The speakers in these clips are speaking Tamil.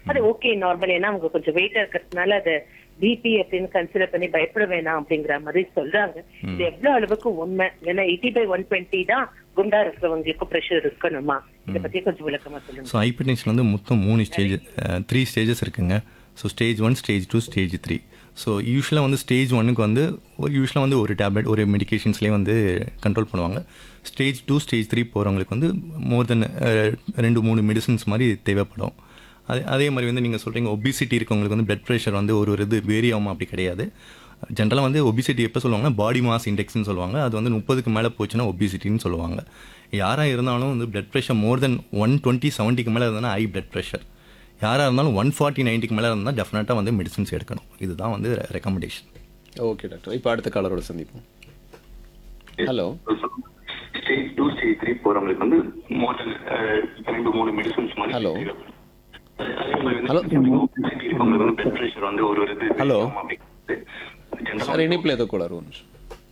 அது ஓகே நார்மல் ஏன்னா அவங்க கொஞ்சம் வெயிட்டா இருக்கிறதுனால அது பிபி அப்படின்னு கன்சிடர் பண்ணி பயப்பட வேணாம் அப்படிங்கிற மாதிரி சொல்றாங்க இது எவ்வளவு அளவுக்கு உண்மை ஏன்னா எயிட்டி பை ஒன் டுவெண்ட்டி தான் குண்டா இருக்கிறவங்களுக்கு ப்ரெஷர் இருக்கணுமா இதை பத்தி கொஞ்சம் விளக்கமா சொல்லுங்க ஸோ ஹைப்பர்டென்ஷன் வந்து மொத்தம் மூணு ஸ்டேஜ் த்ரீ ஸ்டேஜஸ் இருக்குங்க so stage one stage two stage three so யூஸ்வலாக வந்து ஸ்டேஜ் ஒன்னுக்கு வந்து ஒரு யூஸ்வலாக வந்து ஒரு டேப்லெட் ஒரு மெடிகேஷன்ஸ்லேயே வந்து கண்ட்ரோல் பண்ணுவாங்க ஸ்டேஜ் டூ ஸ்டேஜ் த்ரீ போகிறவங்களுக்கு வந்து மோர் தென் ரெண்டு மூணு மெடிசன்ஸ் மாதிரி தேவைப்படும் அதே அதே மாதிரி வந்து நீங்கள் சொல்கிறீங்க ஒபிசிட்டி இருக்கவங்களுக்கு வந்து பிளட் ப்ரெஷர் வந்து ஒரு ஒரு இது வேரி ஆகும் அப்படி கிடையாது ஜென்ரலாக வந்து ஒபிசிட்டி எப்போ சொல்லுவாங்கன்னா பாடி மாஸ் இண்டெக்ஸ்னு சொல்லுவாங்க அது வந்து முப்பதுக்கு மேலே போச்சுன்னா ஒபிசிட்டின்னு சொல்லுவாங்க யாராக இருந்தாலும் வந்து blood pressure more than one twenty செவன்ட்டிக்கு மேலே இருந்தால் ஹை பிளட் ப்ரெஷர் யாராக இருந்தாலும் ஒன் ஃபார்ட்டி நைன்ட்டிக்கு மேலே இருந்தால் டெஃபினட்டாக வந்து மெடிசன்ஸ் எடுக்கணும் இதுதான் வந்து ரெக்கமெண்டேஷன் ஓகே டாக்டர் இப்போ அடுத்த காலரோட சந்திப்போம் hello stage two stage three போறவங்களுக்கு வந்து மோர் தென் ரெண்டு மூணு மெடிசன்ஸ் மாதிரி Hello. அதே மாதிரி வந்து Hello. obesity இருக்கவங்களுக்கு வந்து பிளட் ப்ரெஷர் வந்து ஒரு ஒரு இது Hello. ஜென்ரலா சார் இணைப்பில் ஏதோ கூட ஒரு நிமிஷம்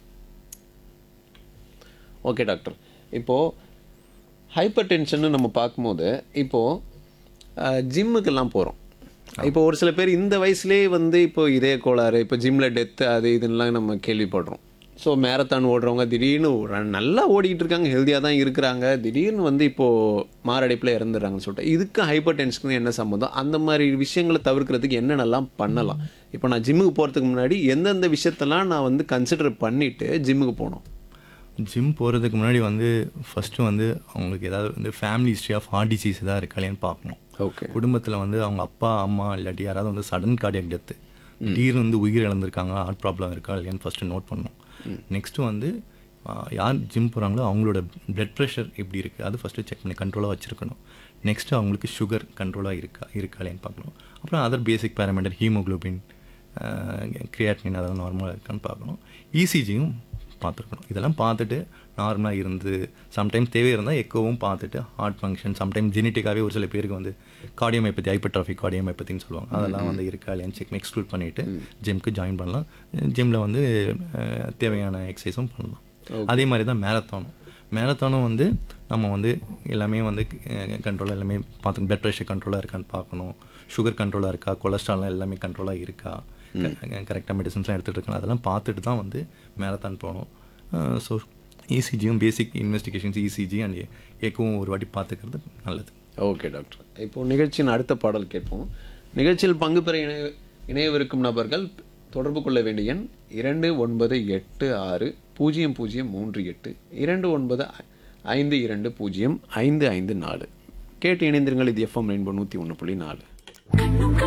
ஓகே டாக்டர் இப்போது ஹைப்பர் டென்ஷன் நம்ம பார்க்கும்போது இப்போது ஜிம்முக்கெல்லாம் போகிறோம் இப்போ ஒரு சில பேர் இந்த வயசுலேயே வந்து இப்போ இதய கோளாறு இப்போ ஜிம்மில் டெத்து அது இதுன்னெலாம் நம்ம கேள்விப்படுறோம் ஸோ மேரத்தான் ஓடுறவங்க திடீர்னு ஒரு- நல்லா ஓடிக்கிட்டு இருக்காங்க ஹெல்த்தியாக தான் இருக்கிறாங்க திடீர்னு வந்து இப்போது மாரடைப்பில் இறந்துடுறாங்கன்னு சொல்லிட்டு இதுக்கு ஹைப்பர் டென்ஷனுக்கு என்ன சம்மந்தம் அந்த மாதிரி விஷயங்களை தவிர்க்கிறதுக்கு என்னென்னலாம் பண்ணலாம் இப்போ நான் ஜிம்முக்கு போகிறதுக்கு முன்னாடி எந்தெந்த விஷயத்தெல்லாம் நான் வந்து கன்சிடர் பண்ணிவிட்டு ஜிம்முக்கு போகணும் ஜிம் போகிறதுக்கு முன்னாடி வந்து ஃபஸ்ட்டு வந்து அவங்களுக்கு ஏதாவது வந்து family history of heart disease ஏதாவது இருக்காளேன்னு பார்க்கணும் ஓகே குடும்பத்தில் வந்து அவங்க அப்பா அம்மா இல்லாட்டி யாராவது வந்து சடன் கார்டியக் டெத்து திடீர்னு வந்து உயிர் இழந்திருக்காங்க ஹார்ட் ப்ராப்ளம் இருக்கா இல்லையான்னு ஃபஸ்ட்டு நோட் பண்ணணும் நெக்ஸ்ட்டு வந்து ஆ, யார் ஜிம் போகிறாங்களோ அவங்களோட பிளட் ப்ரெஷர் எப்படி இருக்குது அது ஃபஸ்ட்டு செக் பண்ணி கண்ட்ரோலாக வச்சுருக்கணும் நெக்ஸ்ட்டு அவங்களுக்கு சுகர் கண்ட்ரோலாக இருக்கா இருக்கா இல்லையான்னு பார்க்கணும் அப்புறம் other basic parameter haemoglobin creatinine அதெல்லாம் நார்மலாக இருக்கான்னு பார்க்கணும் இசிஜியும் பார்த்துருக்கணும் இதெல்லாம் பார்த்துட்டு நார்மலாக இருந்து சம்டைம்ஸ் தேவை இருந்தால் எக்கோவும் பார்த்துட்டு ஹார்ட் ஃபங்க்ஷன் சம்டைம் ஜெனட்டிக்காகவே ஒரு சில பேருக்கு வந்து கார்டியோமைப்பத்தி ஹைப்பர்ட்ராஃபிக் கார்டியோமைப்பத்தின்னு சொல்லுவாங்க அதெல்லாம் வந்து இருக்கா இல்லையான்னு செக் எக்ஸ்க்ளூட் பண்ணிவிட்டு ஜிம்க்கு ஜாயின் பண்ணலாம் ஜிம்மில் வந்து அஹ், தேவையான எக்ஸசைஸும் பண்ணலாம் அதே மாதிரி தான் மேரத்தானும் மேரத்தானும் வந்து நம்ம வந்து எல்லாமே வந்து கண்ட்ரோலாக எல்லாமே பார்த்து பிளட் ப்ரெஷர் கண்ட்ரோலாக இருக்கான்னு பார்க்கணும் சுகர் கண்ட்ரோலாக இருக்கா கொலஸ்ட்ரால்லாம் எல்லாமே கண்ட்ரோலாக இருக்கா கரெக்டாக மெடிசன்ஸ்லாம் எடுத்துகிட்டு இருக்கலாம் அதெல்லாம் பார்த்துட்டு தான் வந்து மேரத்தான் போகணும் ஸோ இசிஜியும் பேசிக் இன்வெஸ்டிகேஷன்ஸ் இசிஜி அண்ட் ஏக்கவும் ஒரு வாட்டி பார்த்துக்கிறது நல்லது ஓகே டாக்டர் இப்போ நிகழ்ச்சியின் அடுத்த பாடல் கேட்போம் நிகழ்ச்சியில் பங்கு பெற இணைய இணையவிருக்கும் நபர்கள் தொடர்பு கொள்ள வேண்டிய எண் இரண்டு ஒன்பது எட்டு ஆறு பூஜ்ஜியம் பூஜ்ஜியம் மூன்று எட்டு இரண்டு ஒன்பது ஐ- ஐந்து இரண்டு பூஜ்ஜியம் ஐந்து ஐந்து நாலு கேட்டு இணைந்திருங்கள் இது எஃப்எம் ரெயின்போ நூற்றி ஒன்று புள்ளி நாலு